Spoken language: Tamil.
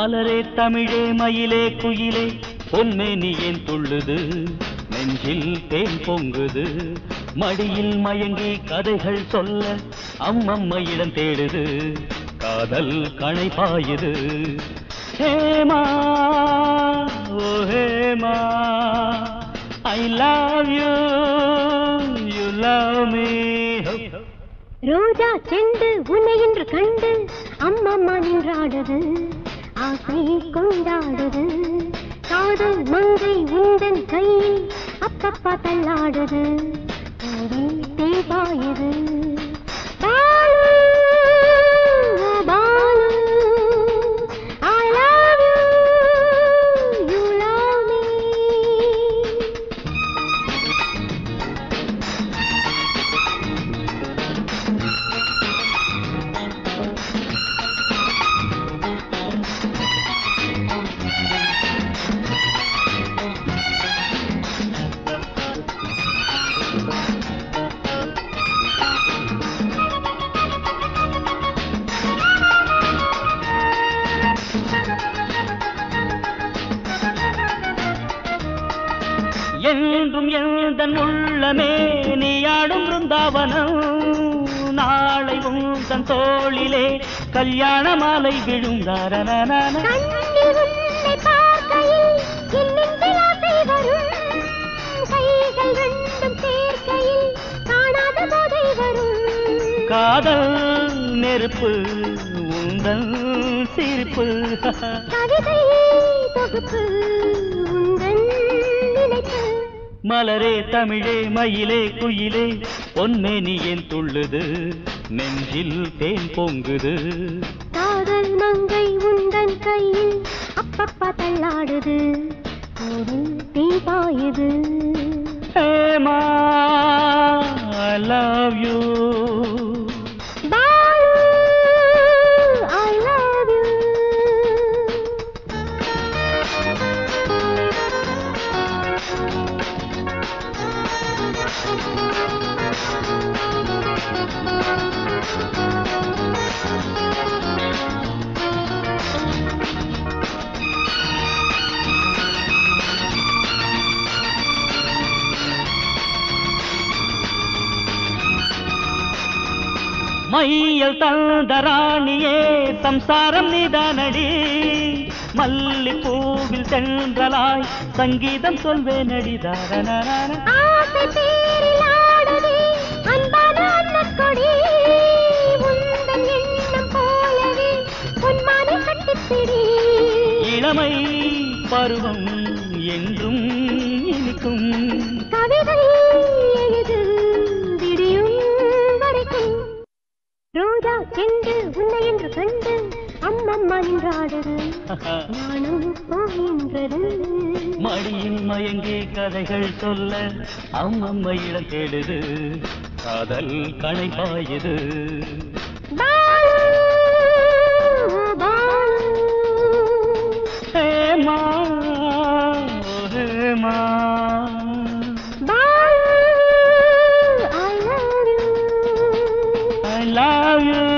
மலரே தமிழே மயிலே குயிலே பொன்மேனி ஏன் துள்ளுது நெஞ்சில் தேன் பொங்குது மடியில் மயங்கி கதைகள் சொல்ல அம்மம்மா இடம் தேடுது காதல் கணை பாயுது Hema oh Hema I love you you love me ரோஜா செண்டு உன்னை இன்று கண்டு அம்மம்மா நின்றாடுது ஆசை கொண்டாடுது காதல் மங்கை உந்தன் கையில் அப்பப்பா தள்ளாடுது பூவில் தேவாயுது பாலு, ஓ Balu, I love you, you love me. என்றும் எந்தன் உள்ளமே நீயாடும் பிருந்தாவனம் நாளை உந்தன் தோளிலே கல்யாண மாலை விழுந்தாரன கண்ணில் உன்னை பார்க்கையில் என் நெஞ்சில் ஆசை வரும். கைகள் ரெண்டும் சேர்க்கையில் காணாத போதை வரும். காதல் நெருப்பு உந்தன் சிரிப்பு கவிதை தொகுப்பு உந்தன் நினைப்பு. மலரே தமிழே மயிலே குயிலே பொன்மேனி ஏன் துள்ளுது நெஞ்சில் தேன் பொங்குது காதல் மங்கை உந்தன் கையில் அப்பப்பா தள்ளாடுது கோவில் தீபாயுது Hema I love you Balu, I love you. மையல் தந்த ராணியே சம்சாரம் நீதானடி மல்லி பூவில் சென்றலாய் சங்கீதம் சொல்வேனடி தாரணன ஆசை பேரில் ஆடுதே அன்பான அன்னக்கொடி. உந்தன் எண்ணம் போலவே பொன்மானை கட்டிப்பிடி. இளமை பருவம் என்றும் இனிக்கும் கவிதை எழுது விடியும் வரைக்கும். ரோஜா சென்று உன்னை என்று கண்டு அம்மம்மா நின்றாடுது நானும் போகின்றது மடியில் மயங்கி கதைகள் சொல்ல அம்மம்மா இடம் தேடுது காதல் கணை பாயுது Balu, Balu. Hema oh Hema Bye. I love you. I love you